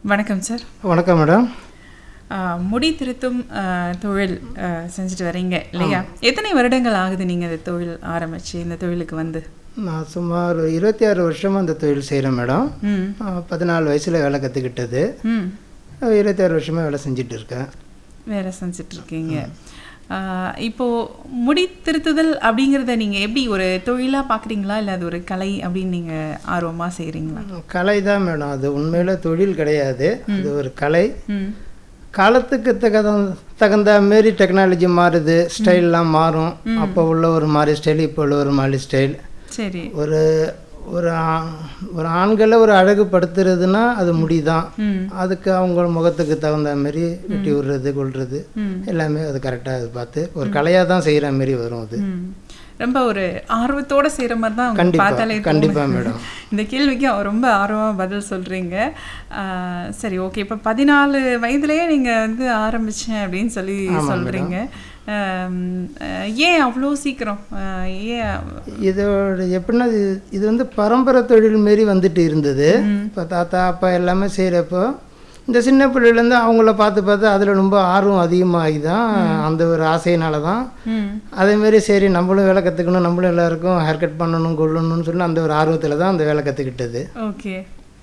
வணக்கம் சார் வணக்கம் மேடம் ஆஹ், முடி திருத்தும் ஆஹ், தொழில் ஆஹ், செஞ்சுட்டு வரீங்க இல்லையா எத்தனை வருடங்கள் ஆகுது நீங்கள் இந்த தொழில் ஆரம்பிச்சு இந்த தொழிலுக்கு வந்து நான் சுமார் இருபத்தி ஆறு வருஷமாக அந்த தொழில் செய்கிறேன் மேடம் ம் ஆஹ் பதினாலு வயசில் வேலை கற்றுக்கிட்டது ம் இருபத்தி ஆறு வருஷமாக வேலை செஞ்சுட்டு இருக்கேன் வேலை செஞ்சுட்டு இருக்கீங்க ஆஹ், இப்போ முடி திருத்துதல் அப்படிங்கிறத நீங்கள் எப்படி ஒரு தொழிலாக பார்க்குறீங்களா இல்லை அது ஒரு கலை அப்படின்னு நீங்கள் ஆர்வமாக செய்கிறீங்களா கலை தான் மேடம் அது உண்மையில் தொழில் கிடையாது அது ஒரு கலை ம் காலத்துக்கு தகுந்த தகுந்த மாரி டெக்னாலஜி மாறுது ஸ்டைல்லாம் மாறும் அப்போ உள்ள ஒரு மாதிரி ஸ்டைல் இப்போ உள்ள ஒரு மாதிரி ஸ்டைல் சரி ஒரு ஒரு ஆ- ஒரு ஆண்களை ஒரு அழகுபடுத்துறதுன்னா அது முடிதான் ம் அதுக்கு அவங்க முகத்துக்கு தகுந்த மாதிரி வெட்டி விடுறது கொள்வது ம் எல்லாமே அது கரெக்டாக அது பார்த்து ஒரு கலையாக தான் செய்கிற மாதிரி வரும் அது ம். ரொம்ப ஒரு ஆர்வத்தோட செய்யற மாதிரி தான் உங்களுக்கு கண்டிப்பா, பார்த்தாலே கண்டிப்பா தோணுது. மேடம். இந்த கேள்விக்கு அவர் ரொம்ப ஆர்வமா பதில் சொல்றீங்க ஆ, சரி ஓகே இப்போ பதினாலு வயதுலயே நீங்க வந்து ஆரம்பிச்சேன் அப்படின்னு சொல்லி சொல்றீங்க ஆம், அஹ், ஏன் அவ்வளோ சீக்கிரம் அஹ், ஏன் இதோட எப்படின்னா இது இது வந்து பரம்பரை தொழில் மாரி வந்துட்டு இருந்தது இப்போ தாத்தா அப்பா எல்லாமே செய்கிறப்போ இந்த சின்ன பிள்ளையிலேருந்து அவங்கள பார்த்து பார்த்து அதில் ரொம்ப ஆர்வம் அதிகமாகி தான் அந்த ஒரு ஆசையினால தான் ம் அதேமாரி சரி நம்மளும் வேலை கற்றுக்கணும் நம்மளும் எல்லாருக்கும் ஹேர் கட் பண்ணணும் கொள்ளணும்னு சொல்லி அந்த ஒரு ஆர்வத்தில் தான் அந்த வேலை கற்றுக்கிட்டது ஓகே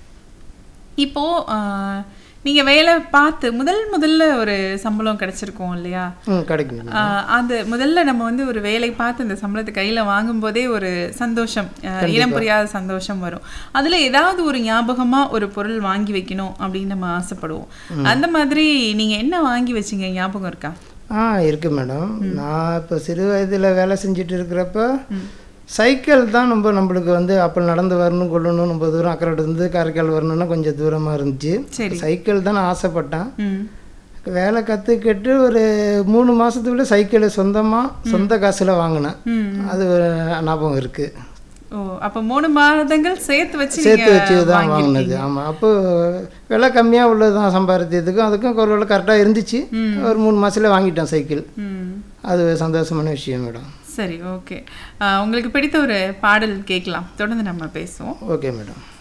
இப்போ ஆ, நீங்க வேலை பார்த்து முதல் முதல்ல ஒரு சம்பளம் கிடைச்சிருக்கும் இல்லையா ம் கிடைக்கும் ஆஹ் அது முதல்ல நம்ம வந்து ஒரு வேலை பார்த்து இந்த சம்பளத்தை கையில வாங்கும்போதே ஒரு சந்தோஷம் ஆஹ் இனம் புரியாத சந்தோஷம் வரும் அதுல ஏதாவது ஒரு ஞாபகமா ஒரு பொருள் வாங்கி வைக்கணும் அப்படின்னு நம்ம ஆசைப்படுவோம் அந்த மாதிரி நீங்க என்ன வாங்கி வச்சீங்க ஞாபகம் இருக்கா ஆ இருக்குது மேடம் நான் இப்போ சிறு வயதில் வேலை செஞ்சுட்டு இருக்கிறப்ப சைக்கிள் தான் நம்ம நம்மளுக்கு வந்து அப்போ நடந்து வரணும் கொள்ளணும் ரொம்ப தூரம் அக்கறை இருந்து காரைக்கால் வரணும்னா கொஞ்சம் தூரமாக இருந்துச்சு சரி சைக்கிள் தான் நான் ஆசைப்பட்டேன் ம் வேலை கற்றுக்கிட்டு ஒரு மூணு மாதத்துக்குள்ளே சைக்கிளை சொந்தமாக சொந்த காசில் வாங்கினேன் ம் அது ஒரு ஞாபகம் இருக்குது ஓ அப்ப மூணு மாதங்கள் சேர்த்து வச்சு சேர்த்து வச்சு நீங்க தான் வாங்கினது ஆமாம் அப்போ விலை கம்மியாக உள்ளது தான் சம்பாதிச்சதுக்கும் அதுக்கும் ஒரு வேலை கரெக்டாக இருந்துச்சு ஒரு மூணு மாதத்துல வாங்கிட்டேன் சைக்கிள் ம் அது ஒரு சந்தோஷமான விஷயம் மேடம் சரி ஓகே உங்களுக்கு பிடித்த ஒரு பாடல் கேட்கலாம் தொடர்ந்து நம்ம பேசுவோம் ஓகே மேடம்